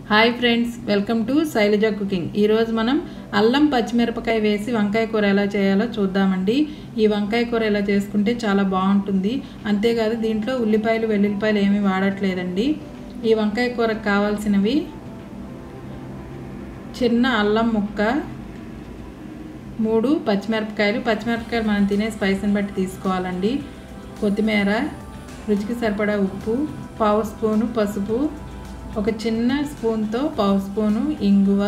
hi friends welcome to Shailaja cooking ఈరోజు మనం అల్లం పచ్చిమిరపకాయ వేసి వంకాయ కూర ఎలా చేయాలో చూద్దామండి ఈ వంకాయ కూర ఎలా చేసుకుంటే చాలా బాగుంటుంది అంతేకాదు దీంట్లో ఉల్లిపాయలు వెల్లుల్లిపాయలు ఏమీ వాడట్లేదండి ఈ వంకాయ కూరకు కావాల్సినవి చిన్న అల్లం ముక్క మూడు పచ్చిమిరపకాయలు పచ్చిమిరపకాయలు మనం తినే స్పైస్ని బట్టి తీసుకోవాలండి కొత్తిమీర రుచికి సరిపడా ఉప్పు పావు స్పూను పసుపు ఒక చిన్న స్పూన్తో పావు స్పూను ఇంగువ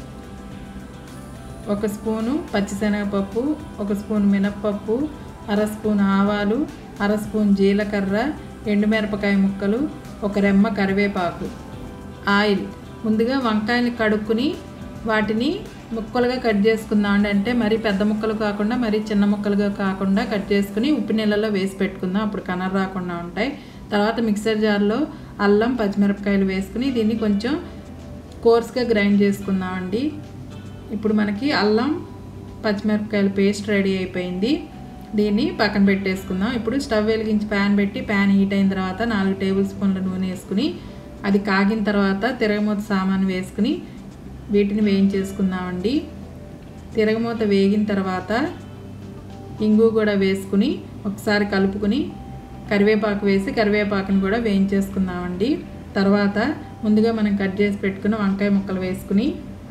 ఒక స్పూను పచ్చిశనగపప్పు ఒక స్పూన్ మినప్పప్పు అర స్పూన్ ఆవాలు అర స్పూన్ జీలకర్ర ఎండుమిరపకాయ ముక్కలు ఒక రెమ్మ కరివేపాకు ఆయిల్ ముందుగా వంకాయలు కడుక్కుని వాటిని ముక్కలుగా కట్ చేసుకుందాం అంటే మరీ పెద్ద ముక్కలు కాకుండా మరీ చిన్న ముక్కలుగా కాకుండా కట్ చేసుకుని ఉప్పు నీళ్ళలో వేసి పెట్టుకుందాం అప్పుడు కనర్ రాకుండా ఉంటాయి తర్వాత మిక్సర్ జార్లో అల్లం పచ్చిమిరపకాయలు వేసుకుని దీన్ని కొంచెం కోర్స్గా గ్రైండ్ చేసుకుందామండి ఇప్పుడు మనకి అల్లం పచ్చిమిరపకాయల పేస్ట్ రెడీ అయిపోయింది దీన్ని పక్కన పెట్టేసుకుందాం ఇప్పుడు స్టవ్ వెలిగించి ప్యాన్ పెట్టి ప్యాన్ హీట్ అయిన తర్వాత నాలుగు టేబుల్ స్పూన్ల నూనె వేసుకుని అది కాగిన తర్వాత తిరగమూత సామాను వేసుకుని వీటిని వేయించేసుకుందామండి తిరగమూత వేగిన తర్వాత ఇంగు కూడా వేసుకుని ఒకసారి కలుపుకుని కరివేపాకు వేసి కరివేపాకుని కూడా వేయించేసుకుందామండి తర్వాత ముందుగా మనం కట్ చేసి పెట్టుకున్న వంకాయ ముక్కలు వేసుకుని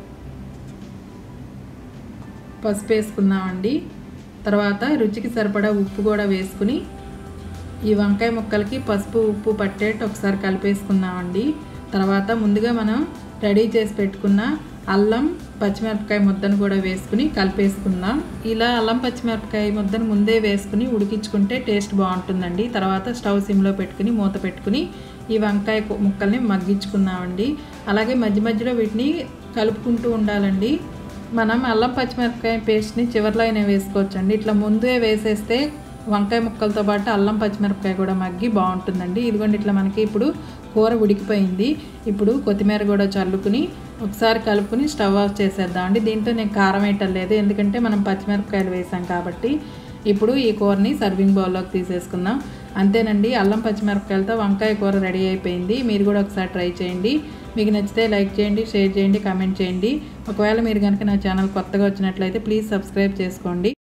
పసుపు వేసుకుందామండి తర్వాత రుచికి సరిపడా ఉప్పు కూడా వేసుకుని ఈ వంకాయ ముక్కలకి పసుపు ఉప్పు పట్టేట్టు ఒకసారి కలిపేసుకుందామండి తర్వాత ముందుగా మనం రెడీ చేసి పెట్టుకున్న అల్లం పచ్చిమిరపకాయ ముద్దను కూడా వేసుకుని కలిపేసుకుందాం ఇలా అల్లం పచ్చిమిరపకాయ ముద్దను ముందే వేసుకుని ఉడికించుకుంటే టేస్ట్ బాగుంటుందండి తర్వాత స్టవ్ సిమ్లో పెట్టుకుని మూత పెట్టుకుని ఈ వంకాయ ముక్కల్ని మగ్గించుకుందామండి అలాగే మధ్య మధ్యలో వీటిని కలుపుకుంటూ ఉండాలండి మనం అల్లం పచ్చిమిరపకాయ పేస్ట్ని చివరిలో అయినా వేసుకోవచ్చండి ఇట్లా ముందే వేసేస్తే వంకాయ ముక్కలతో పాటు అల్లం పచ్చిమిరపకాయ కూడా మగ్గి బాగుంటుందండి ఇదిగోండి ఇట్లా మనకి ఇప్పుడు కూర ఉడికిపోయింది ఇప్పుడు కొత్తిమీర కూడా చల్లుకుని ఒకసారి కలుపుకుని స్టవ్ ఆఫ్ చేసేద్దామండి దీంట్లో నేను కారం వేయటం లేదు ఎందుకంటే మనం పచ్చిమిరపకాయలు వేసాం కాబట్టి ఇప్పుడు ఈ కూరని సర్వింగ్ బౌల్లోకి తీసేసుకుందాం అంతేనండి అల్లం పచ్చిమిరపకాయలతో వంకాయ కూర రెడీ అయిపోయింది మీరు కూడా ఒకసారి ట్రై చేయండి మీకు నచ్చితే లైక్ చేయండి షేర్ చేయండి కామెంట్ చేయండి ఒకవేళ మీరు కనుక నా ఛానల్ కొత్తగా వచ్చినట్లయితే ప్లీజ్ సబ్స్క్రైబ్ చేసుకోండి